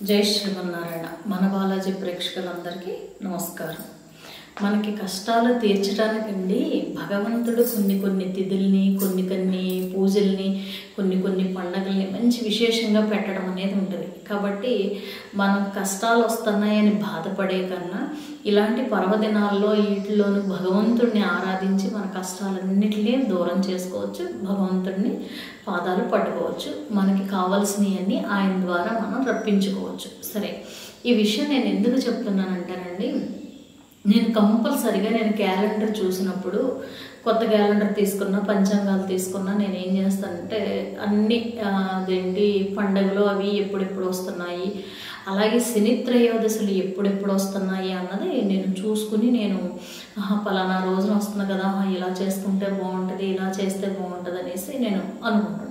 జై శ్రీమన్నారాయణ మన బాలాజీ ప్రేక్షకులందరికీ నమస్కారం మనకి కష్టాలు తీర్చడానికండి భగవంతుడు కొన్ని కొన్ని తిథుల్ని కొన్ని కొన్ని పూజల్ని కొన్ని కొన్ని పండగల్ని మంచి విశేషంగా పెట్టడం అనేది ఉంటుంది కాబట్టి మనం కష్టాలు వస్తున్నాయని బాధపడే కన్నా ఇలాంటి పర్వదినాల్లో వీటిలోనూ భగవంతుడిని ఆరాధించి మన కష్టాలన్నిటినీ దూరం చేసుకోవచ్చు భగవంతుడిని పాదాలు పట్టుకోవచ్చు మనకి కావాల్సినవన్నీ ఆయన ద్వారా మనం రప్పించుకోవచ్చు సరే ఈ విషయం నేను ఎందుకు చెప్తున్నానంటానండి నేను కంపల్సరిగా నేను క్యాలెండర్ చూసినప్పుడు కొత్త క్యాలెండర్ తీసుకున్నా పంచాంగాలు తీసుకున్నా నేను ఏం చేస్తానంటే అన్ని ఆ, అదేంటి పండుగలు అవి ఎప్పుడెప్పుడు వస్తున్నాయి అలాగే శని త్రయోదశులు ఎప్పుడెప్పుడు వస్తున్నాయి అన్నది నేను చూసుకుని నేను ఆహా, పలానా రోజున వస్తుంది కదా ఆహా, ఇలా చేసుకుంటే బాగుంటుంది ఇలా చేస్తే బాగుంటుంది అనేసి నేను అనుకుంటుంటాను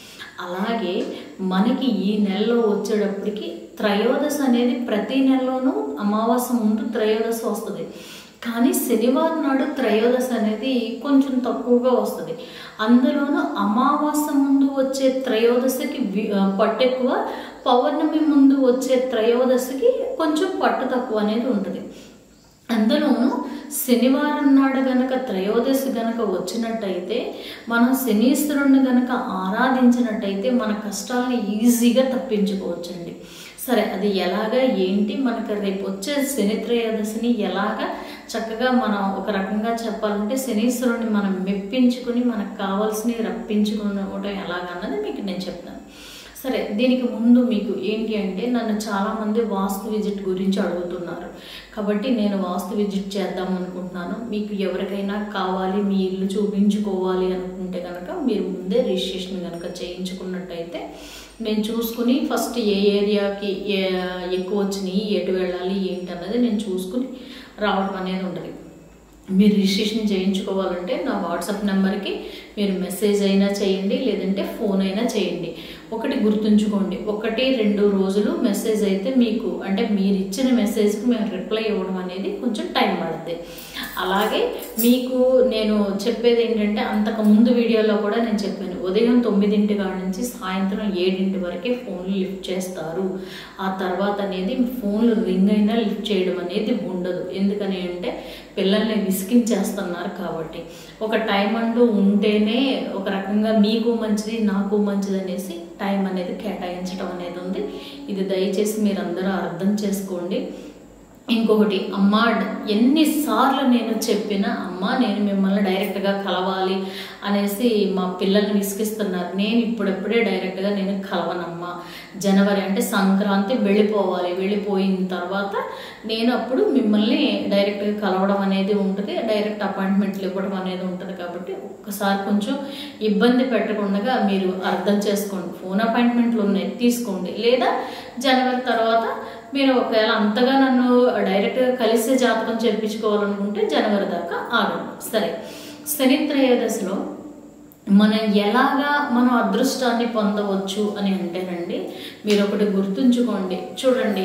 అలాగే మనకి ఈ నెలలో వచ్చేటప్పటికి త్రయోదశి అనేది ప్రతి నెలలోనూ అమావాస్య ముందు త్రయోదశి వస్తుంది కానీ శనివారం నాడు త్రయోదశి అనేది కొంచెం తక్కువగా వస్తుంది అందులోనూ అమావాస్య ముందు వచ్చే త్రయోదశికి వి- ఆ, పట్టు ఎక్కువ పౌర్ణమి ముందు వచ్చే త్రయోదశికి కొంచెం పట్టు తక్కువ అనేది ఉంటుంది అందులోనూ శనివారం నాడు గనక త్రయోదశి గనక వచ్చినట్టయితే మనం శనీశ్వరుణ్ణి గనక ఆరాధించినట్టయితే మన కష్టాలని ఈజీగా తప్పించుకోవచ్చండి సరే అది ఎలాగా ఏంటి మనకు రేపు వచ్చే శని త్రయోదశిని ఎలాగా చక్కగా మనం ఒక రకంగా చెప్పాలంటే శనీశ్వరుణ్ణి మనం మెప్పించుకుని మనకు కావాల్సినవి రప్పించుకోవడం ఎలాగన్నది మీకు నేను చెప్తాను సరే దీనికి ముందు మీకు ఏంటి అంటే నన్ను చాలామంది వాస్తు విజిట్ గురించి అడుగుతున్నారు కాబట్టి నేను వాస్తు విజిట్ చేద్దాం అనుకుంటున్నాను మీకు ఎవరికైనా కావాలి మీ ఇల్లు చూపించుకోవాలి అనుకుంటే కనుక మీరు ముందే రిజిస్ట్రేషన్ కనుక చేయించుకున్నట్టయితే నేను చూసుకుని ఫస్ట్ ఏ ఏరియాకి ఏ- ఎక్కువ వచ్చినాయి ఎటు వెళ్ళాలి ఏంటి అన్నది నేను చూసుకుని రావడం అనేది ఉంటుంది మీరు రిజిస్ట్రేషన్ చేయించుకోవాలంటే నా వాట్సాప్ నెంబర్కి మీరు మెసేజ్ అయినా చేయండి లేదంటే ఫోన్ అయినా చేయండి ఒకటి గుర్తుంచుకోండి ఒకటి రెండు రోజులు మెసేజ్ అయితే మీకు అంటే మీరు ఇచ్చిన మెసేజ్కి మేము రిప్లై ఇవ్వడం అనేది కొంచెం టైం పడుతుంది అలాగే మీకు నేను చెప్పేది ఏంటంటే అంతకు ముందు వీడియోలో కూడా నేను చెప్పాను ఉదయం తొమ్మిదింటి కాడ నుంచి సాయంత్రం ఏడింటి వరకే ఫోన్లు లిఫ్ట్ చేస్తారు ఆ తర్వాత అనేది ఫోన్లు రింగ్ అయినా లిఫ్ట్ చేయడం అనేది ఉండదు ఎందుకని అంటే పిల్లల్ని విసిగించేస్తున్నారు కాబట్టి ఒక టైం అంటూ ఉంటేనే ఒక రకంగా మీకు మంచిది నాకు మంచిది అనేసి టైం అనేది కేటాయించడం అనేది ఉంది ఇది దయచేసి మీరు అందరూ అర్థం చేసుకోండి ఇంకొకటి అమ్మ ఎన్నిసార్లు నేను చెప్పినా అమ్మ నేను మిమ్మల్ని డైరెక్ట్గా కలవాలి అనేసి మా పిల్లల్ని విసిగిస్తున్నారు నేను ఇప్పుడప్పుడే డైరెక్ట్గా నేను కలవనమ్మా జనవరి అంటే సంక్రాంతి వెళ్ళిపోవాలి వెళ్ళిపోయిన తర్వాత నేను అప్పుడు మిమ్మల్ని డైరెక్ట్గా కలవడం అనేది ఉంటుంది డైరెక్ట్ అపాయింట్మెంట్లు ఇవ్వడం అనేది ఉంటుంది కాబట్టి ఒక్కసారి కొంచెం ఇబ్బంది పెట్టకుండా మీరు అర్థం చేసుకోండి ఫోన్ అపాయింట్మెంట్లు ఉన్నాయి తీసుకోండి లేదా జనవరి తర్వాత మీరు ఒకవేళ అంతగా నన్ను డైరెక్ట్గా కలిసే జాతకం చేర్పించుకోవాలనుకుంటే జనవరి దాకా ఆగండి సరే శని త్రయోదశిలో మనం ఎలాగా మనం అదృష్టాన్ని పొందవచ్చు అని అంటేనండి మీరు ఒకటి గుర్తుంచుకోండి చూడండి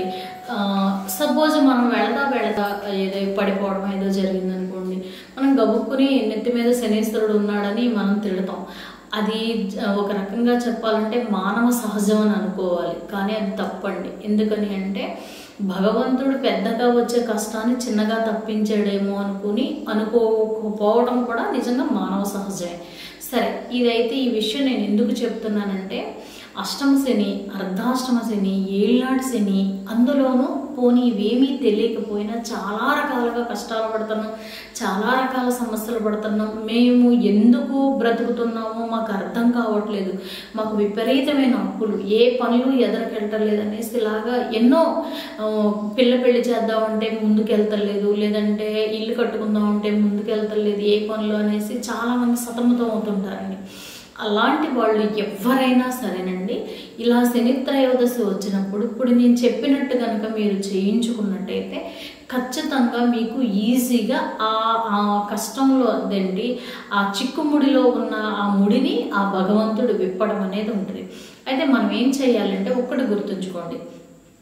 సపోజ్ మనం వెళదా వెళదా ఏదో పడిపోవడం ఏదో జరిగింది అనుకోండి మనం గబుక్కుని నెత్తి మీద శనీశ్వరుడు ఉన్నాడని మనం తిడతాం అది జ- ఒక రకంగా చెప్పాలంటే మానవ సహజం అని అనుకోవాలి కానీ అది తప్పండి ఎందుకని అంటే భగవంతుడు పెద్దగా వచ్చే కష్టాన్ని చిన్నగా తప్పించాడేమో అనుకుని అనుకోకపోవడం కూడా నిజంగా మానవ సహజమే సరే ఇదైతే ఈ విషయం నేను ఎందుకు చెప్తున్నానంటే అష్టమ శని అర్ధాష్టమ శని ఏళ్ళనాటి శని అందులోనూ పోనీ ఇవేమీ తెలియకపోయినా చాలా రకాలుగా కష్టాలు పడుతున్నాం చాలా రకాల సమస్యలు పడుతున్నాం మేము ఎందుకు బ్రతుకుతున్నామో మాకు అర్థం కావట్లేదు మాకు విపరీతమైన అప్పులు ఏ పనులు ఎదరకెళ్ళలేదు అనేసి ఇలాగా ఎన్నో ఆ, పిల్ల పెళ్లి చేద్దామంటే ముందుకు వెళ్తలేదు లేదంటే ఇల్లు కట్టుకుందామంటే ముందుకు వెళ్తలేదు ఏ పనులు అనేసి చాలామంది సతమతం అవుతుంటారండి అలాంటి వాళ్ళు ఎవరైనా సరేనండి ఇలా శని త్రయోదశి వచ్చినప్పుడు ఇప్పుడు నేను చెప్పినట్టు కనుక మీరు చేయించుకున్నట్టయితే ఖచ్చితంగా మీకు ఈజీగా ఆ ఆ కష్టంలో అదండి ఆ చిక్కుముడిలో ఉన్న ఆ ముడిని ఆ భగవంతుడు విప్పడం అనేది ఉంటుంది అయితే మనం ఏం చేయాలంటే ఒక్కటి గుర్తుంచుకోండి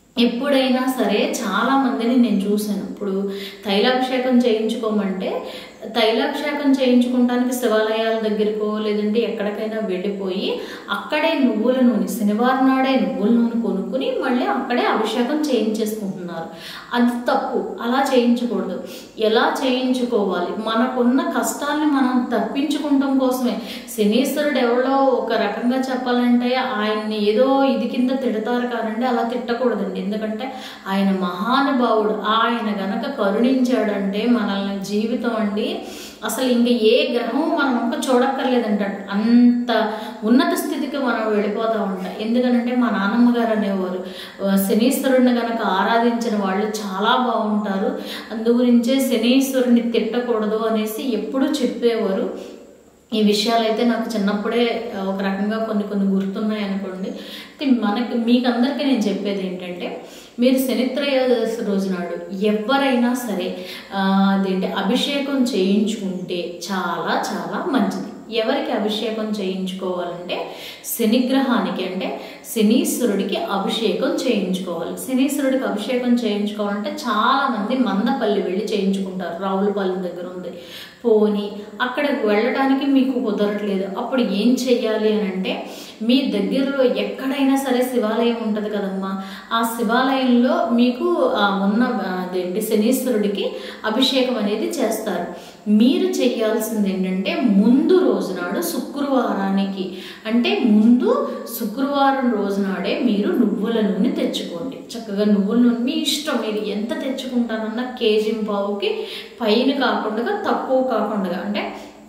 ఎప్పుడైనా సరే చాలా మందిని నేను చూశాను ఇప్పుడు తైలాభిషేకం చేయించుకోమంటే తైలాభిషేకం చేయించుకోవడానికి శివాలయాల దగ్గరకో లేదంటే ఎక్కడికైనా వెళ్ళిపోయి అక్కడే నువ్వుల నూనె శనివారం నాడే నువ్వుల నూనె కొనుక్కుని మళ్ళీ అక్కడే అభిషేకం చేయించేసుకుంటున్నారు అది తప్పు అలా చేయించకూడదు ఎలా చేయించుకోవాలి మనకున్న కష్టాన్ని మనం తప్పించుకుంటాం కోసమే శనీశ్వరుడు ఎవరో ఒక రకంగా చెప్పాలంటే ఆయన్ని ఏదో ఇది కింద తిడతారు కానండి అలా తిట్టకూడదండి ఎందుకంటే ఆయన మహానుభావుడు ఆయన గనక కరుణించాడంటే మనల్ని జీవితం అండి అసలు ఇంక ఏ గ్రహం మనం ఒక్క చూడక్కర్లేదంటాడు అంత ఉన్నత స్థితికి మనం వెళ్ళిపోతూ ఉంటాం ఎందుకంటే మా నాన్నమ్మ గారు అనేవారు "ఆ, శనీశ్వరుడిని గనక ఆరాధించిన వాళ్ళు చాలా బాగుంటారు అందుగురించే శనీశ్వరుని తిట్టకూడదు అనేసి ఎప్పుడూ చెప్పేవారు ఈ విషయాలు అయితే నాకు చిన్నప్పుడే ఆ, ఒక రకంగా కొన్ని కొన్ని గుర్తున్నాయి అనుకోండి అయితే మనకి మీకందరికీ నేను చెప్పేది ఏంటంటే మీరు శనిత్రయోదశి రోజు నాడు ఎవరైనా సరే ఆ, అదేంటి అభిషేకం చేయించుకుంటే చాలా చాలా మంచిది ఎవరికి అభిషేకం చేయించుకోవాలంటే శనిగ్రహానికి అంటే శనీశ్వరుడికి అభిషేకం చేయించుకోవాలి శనీశ్వరుడికి అభిషేకం చేయించుకోవాలంటే చాలా మంది మందపల్లి వెళ్ళి చేయించుకుంటారు రావులపాలెం దగ్గర ఉంది పోని అక్కడికి వెళ్ళడానికి మీకు కుదరట్లేదు అప్పుడు ఏం చెయ్యాలి అని అంటే మీ దగ్గరలో ఎక్కడైనా సరే శివాలయం ఉంటుంది కదమ్మా ఆ శివాలయంలో మీకు ఆ ఉన్న ఆ, అదేంటి శనీశ్వరుడికి అభిషేకం అనేది చేస్తారు మీరు చేయాల్సింది ఏంటంటే ముందు రోజు నాడు శుక్రవారానికి అంటే ముందు శుక్రవారం రోజు నాడే మీరు నువ్వుల నూనె తెచ్చుకోండి చక్కగా నువ్వుల నూనె మీ ఇష్టం మీరు ఎంత తెచ్చుకుంటారన్నా కేజీ పావుకి పైన కాకుండా తక్కువ కాకుండా అంటే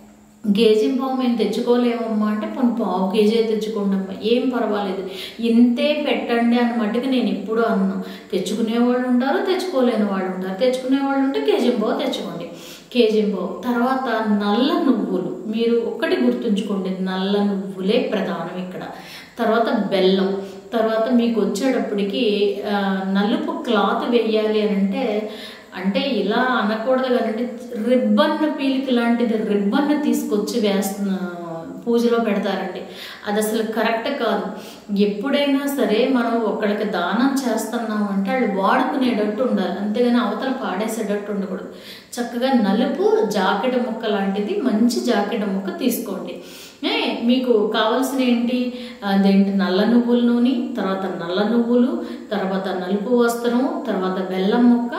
కేజీ పావు మేము తెచ్చుకోలేమమ్మా అంటే కొన్ని పావు కేజీ తెచ్చుకోండి అమ్మా ఏం పర్వాలేదు ఇంతే పెట్టండి అని మట్టుకు నేను ఎప్పుడూ అన్నాను తెచ్చుకునే వాళ్ళు ఉంటారు తెచ్చుకోలేని వాళ్ళు ఉంటారు తెచ్చుకునే వాళ్ళు ఉంటే కేజీ పావు తెచ్చుకోండి కేజీ పావు తర్వాత నల్ల నువ్వులు మీరు ఒక్కటి గుర్తుంచుకోండి నల్ల నువ్వులే ప్రధానం ఇక్కడ తర్వాత బెల్లం తర్వాత మీకు వచ్చేటప్పటికి ఆ, నలుపు క్లాత్ వేయాలి అని అంటే అంటే ఇలా అనకూడదు కానీ రిబ్బన్ పీలిక లాంటిది రిబ్బన్ తీసుకొచ్చి వేస్తున్న పూజలో పెడతారండి అది అసలు కరెక్ట్ కాదు ఎప్పుడైనా సరే మనం ఒకళ్ళకి దానం చేస్తున్నాం అంటే వాళ్ళు వాడుకునేటట్టు ఉండాలి అంతేగాని అవతల పాడేసేటట్టు ఉండకూడదు చక్కగా నలుపు జాకెట్ ముక్క లాంటిది మంచి జాకెట్ ముక్క తీసుకోండి ఏ, మీకు కావాల్సిన ఏంటి అదేంటి నల్ల నువ్వుల నూనె తర్వాత నల్ల నువ్వులు తర్వాత నలుపు వస్త్రం తర్వాత బెల్లం ముక్క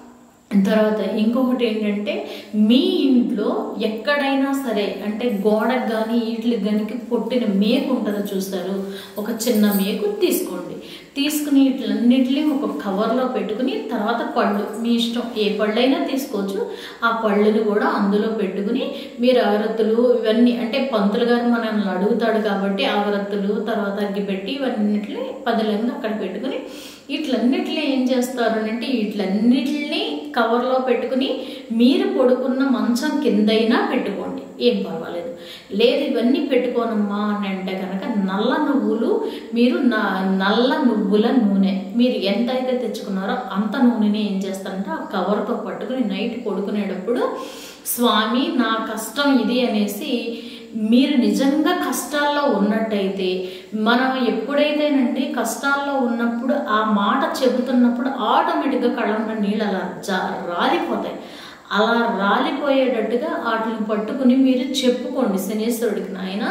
తర్వాత ఇంకొకటి ఏంటంటే మీ ఇంట్లో ఎక్కడైనా సరే అంటే గోడకు కానీ వీటికి కానీ పొట్టిన మేకు ఉంటుందో చూస్తారు ఒక చిన్న మేకు తీసుకోండి తీసుకుని వీటిలన్నిటిని ఒక కవర్లో పెట్టుకుని తర్వాత పళ్ళు మీ ఇష్టం ఏ పళ్ళైనా తీసుకోవచ్చు ఆ పళ్ళుని కూడా అందులో పెట్టుకుని మీరు అగరత్తులు ఇవన్నీ అంటే పంతులు గారు మనల్ని అడుగుతాడు కాబట్టి అగరత్తులు తర్వాత అగ్గిపెట్టి ఇవన్నిటిని పదులంగా అక్కడ పెట్టుకుని వీటిలన్నిటిని ఏం చేస్తారు అంటే వీటిలన్నిటిని కవర్లో పెట్టుకుని మీరు పడుకున్న మంచం కిందైనా పెట్టుకోండి ఏం పర్వాలేదు లేదు ఇవన్నీ పెట్టుకోనమ్మా అని అంటే కనుక నల్ల నువ్వులు మీరు న- నల్ల నువ్వుల నూనె మీరు ఎంత అయితే తెచ్చుకున్నారో అంత నూనెని ఏం చేస్తారంటే ఆ కవర్తో పట్టుకుని నైట్ పడుకునేటప్పుడు స్వామి నా కష్టం ఇది అనేసి మీరు నిజంగా కష్టాల్లో ఉన్నట్టయితే మనం ఎప్పుడైతేనండి కష్టాల్లో ఉన్నప్పుడు ఆ మాట చెబుతున్నప్పుడు ఆటోమేటిక్గా కళ్ళంలో నీళ్ళు అలా జా రాలిపోతాయి అలా రాలిపోయేటట్టుగా వాటిని పట్టుకుని మీరు చెప్పుకోండి శనీశ్వరుడికి నాయన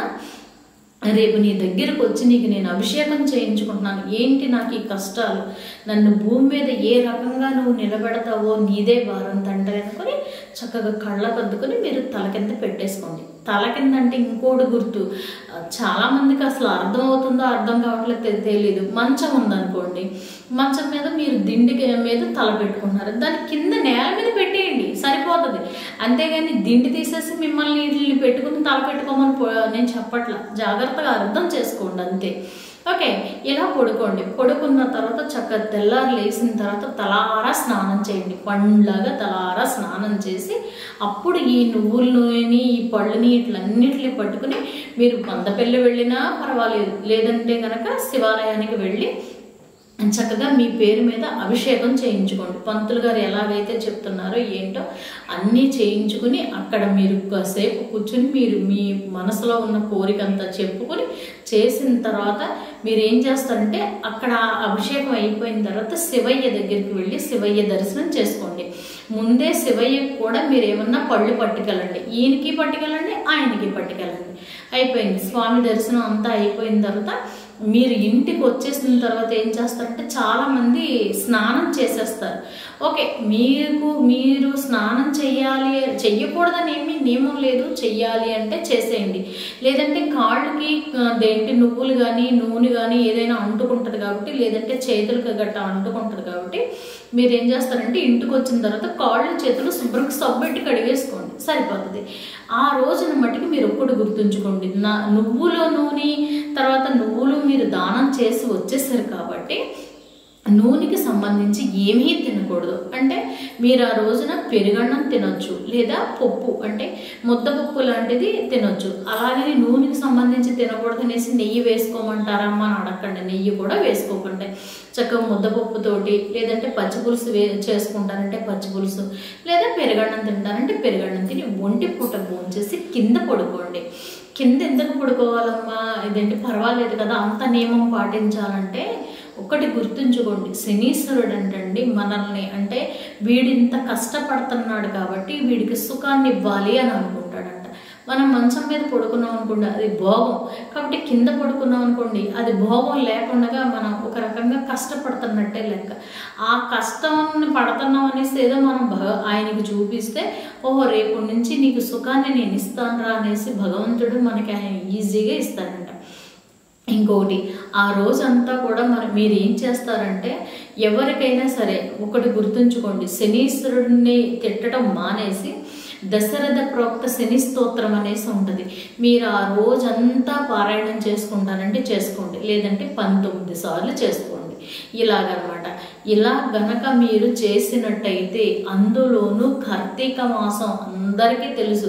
రేపు నీ దగ్గరకు వచ్చి నీకు నేను అభిషేకం చేయించుకుంటున్నాను ఏంటి నాకు ఈ కష్టాలు నన్ను భూమి మీద ఏ రకంగా నువ్వు నిలబెడతావో నీదే భారం తండ్రి అనుకొని చక్కగా కళ్ళకు అద్దుకొని మీరు తల కింద పెట్టేసుకోండి తల కింద అంటే ఇంకోటి గుర్తు ఆ, చాలా మందికి అసలు అర్థం అవుతుందో అర్థం కావట్లేదు తె- తెలియదు మంచం ఉందనుకోండి మంచం మీద మీరు దిండి మీద తల పెట్టుకుంటున్నారు దాని కింద నేల మీద పెట్టేయండి సరిపోతుంది అంతేగాని దిండి తీసేసి మిమ్మల్ని వీటిని పెట్టుకుని తల పెట్టుకోమని పో- నేను చెప్పట్లా జాగ్రత్తగా అర్థం చేసుకోండి అంతే ఓకే ఇలా పడుకోండి పడుకున్న తర్వాత చక్కగా తెల్లారు లేచిన తర్వాత తలారా స్నానం చేయండి పండ్లాగా తలారా స్నానం చేసి అప్పుడు ఈ నువ్వుల నూనెని ఈ పళ్ళని ఇట్లన్నిటిని పట్టుకుని మీరు మందపల్లి వెళ్ళినా పర్వాలేదు లేదంటే కనుక శివాలయానికి వెళ్ళి చక్కగా మీ పేరు మీద అభిషేకం చేయించుకోండి పంతులు గారు ఎలాగైతే చెప్తున్నారో ఏంటో అన్నీ చేయించుకుని అక్కడ మీరు కాసేపు కూర్చుని మీరు మీ మనసులో ఉన్న కోరిక అంతా చెప్పుకొని చేసిన తర్వాత మీరు ఏం చేస్తారంటే అక్కడ అభిషేకం అయిపోయిన తర్వాత శివయ్య దగ్గరికి వెళ్ళి శివయ్య దర్శనం చేసుకోండి ముందే శివయ్యకి కూడా మీరు ఏమన్నా పళ్ళు పట్టుకెళ్ళండి ఈయనకి పట్టుకెళ్ళండి ఆయనకి పట్టుకెళ్ళండి అయిపోయింది స్వామి దర్శనం అంతా అయిపోయిన తర్వాత మీరు ఇంటికి వచ్చేసిన తర్వాత ఏం చేస్తారంటే చాలామంది స్నానం చేసేస్తారు ఓకే మీకు మీరు స్నానం చెయ్యాలి చెయ్యకూడదని ఏమీ నియమం లేదు చెయ్యాలి అంటే చేసేయండి లేదంటే కాళ్ళకి ఆ, దేంటి నువ్వులు కానీ నూనె కానీ ఏదైనా అంటుకుంటుంది కాబట్టి లేదంటే చేతులకు గట్ట అంటుకుంటుంది కాబట్టి మీరు ఏం చేస్తారంటే ఇంటికి వచ్చిన తర్వాత కాళ్ళు చేతులు శుభ్రంగా సబ్బెట్టి కడిగేసుకోండి సరిపోతుంది ఆ రోజున మట్టుకు మీరు ఒక్కటి గుర్తుంచుకోండి నా నువ్వుల నూనె తర్వాత నువ్వులు మీరు దానం చేసి వచ్చేసారు కాబట్టి నూనెకి సంబంధించి ఏమీ తినకూడదు అంటే మీరు ఆ రోజున పెరుగన్నం తినొచ్చు లేదా పప్పు అంటే ముద్దపప్పు లాంటిది తినొచ్చు అలాగే నూనెకి సంబంధించి తినకూడదు అనేసి నెయ్యి వేసుకోమంటారమ్మా అని అడగండి నెయ్యి కూడా వేసుకోకండి చక్కగా ముద్దపప్పుతోటి లేదంటే పచ్చి పులుసు వే చేసుకుంటారంటే పచ్చి పులుసు లేదా పెరుగన్నం తింటారంటే పెరుగన్నం తిని ఒంటి పూట భోంచేసి కింద పడుకోండి కింద ఎందుకు పడుకోవాలమ్మా ఇదేంటి పర్వాలేదు కదా అంత నియమం పాటించాలంటే ఒకటి గుర్తుంచుకోండి శనీశ్వరుడు అంటండి మనల్ని అంటే వీడింత కష్టపడుతున్నాడు కాబట్టి వీడికి సుఖాన్ని ఇవ్వాలి అని అనుకుంటాడంట మనం మంచం మీద పడుకున్నాం అనుకోండి అది భోగం కాబట్టి కింద పడుకున్నాం అనుకోండి అది భోగం లేకుండా మనం ఒక రకంగా కష్టపడుతున్నట్టే లెక్క ఆ కష్టాన్ని పడుతున్నాం అనేసి ఏదో మనం భగ ఆయనకి చూపిస్తే ఓహో రేపు నుంచి నీకు సుఖాన్ని నేను ఇస్తానురా అనేసి భగవంతుడు మనకి ఆయన ఈజీగా ఇస్తాడంట ఇంకొకటి ఆ రోజంతా కూడా మరి మీరు ఏం చేస్తారంటే ఎవరికైనా సరే ఒకటి గుర్తుంచుకోండి శనీశ్వరుడిని తిట్టడం మానేసి దశరథ ప్రోక్త శని స్తోత్రం అనేసి ఉంటుంది మీరు ఆ రోజంతా పారాయణం చేసుకుంటారంటే చేసుకోండి లేదంటే పంతొమ్మిది సార్లు చేసుకోండి ఇలాగనమాట ఇలా గనక మీరు చేసినట్టయితే అందులోనూ కార్తీక మాసం అందరికీ తెలుసు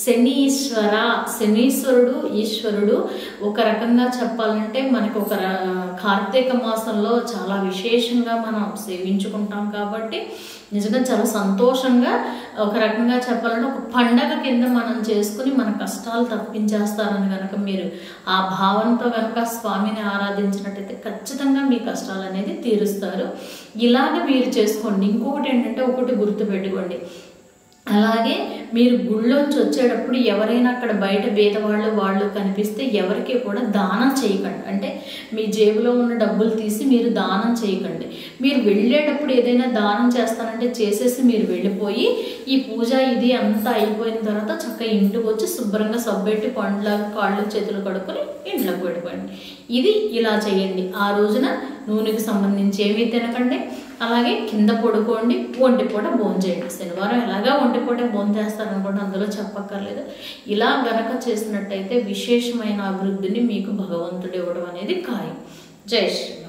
శనీశ్వర శనీశ్వరుడు ఈశ్వరుడు ఒక రకంగా చెప్పాలంటే మనకు ఒక ర- కార్తీక మాసంలో చాలా విశేషంగా మనం సేవించుకుంటాం కాబట్టి నిజంగా చాలా సంతోషంగా ఒక రకంగా చెప్పాలంటే ఒక పండగ కింద మనం చేసుకుని మన కష్టాలు తప్పించేస్తారని కనుక మీరు ఆ భావంతో కనుక స్వామిని ఆరాధించినట్టయితే ఖచ్చితంగా మీ కష్టాలు అనేది తీరుస్తారు ఇలాగ మీరు చేసుకోండి ఇంకొకటి ఏంటంటే ఒకటి గుర్తుపెట్టుకోండి అలాగే మీరు గుళ్ళోంచి వచ్చేటప్పుడు ఎవరైనా అక్కడ బయట బీదవాళ్ళు వాళ్ళు కనిపిస్తే ఎవరికి కూడా దానం చేయకండి అంటే మీ జేబులో ఉన్న డబ్బులు తీసి మీరు దానం చేయకండి మీరు వెళ్ళేటప్పుడు ఏదైనా దానం చేస్తానంటే చేసేసి మీరు వెళ్ళిపోయి ఈ పూజ ఇది అంతా అయిపోయిన తర్వాత చక్కగా ఇంటికి వచ్చి శుభ్రంగా సబ్బెట్టి పండ్ల కాళ్ళు చేతులు కడుక్కొని ఇంట్లోకి పెట్టుకోండి ఇది ఇలా చేయండి ఆ రోజున నూనెకి సంబంధించి ఏమీ తినకండి అలాగే కింద పడుకోండి ఒంటి పూట భోజనం చేయండి శనివారం ఎలాగా ఒంటి పూట భోజనం చేస్తారనుకోండి అందులో చెప్పక్కర్లేదు ఇలా గనక చేసినట్టయితే విశేషమైన అభివృద్ధిని మీకు భగవంతుడు ఇవ్వడం అనేది ఖాయం జై శ్రీరామ్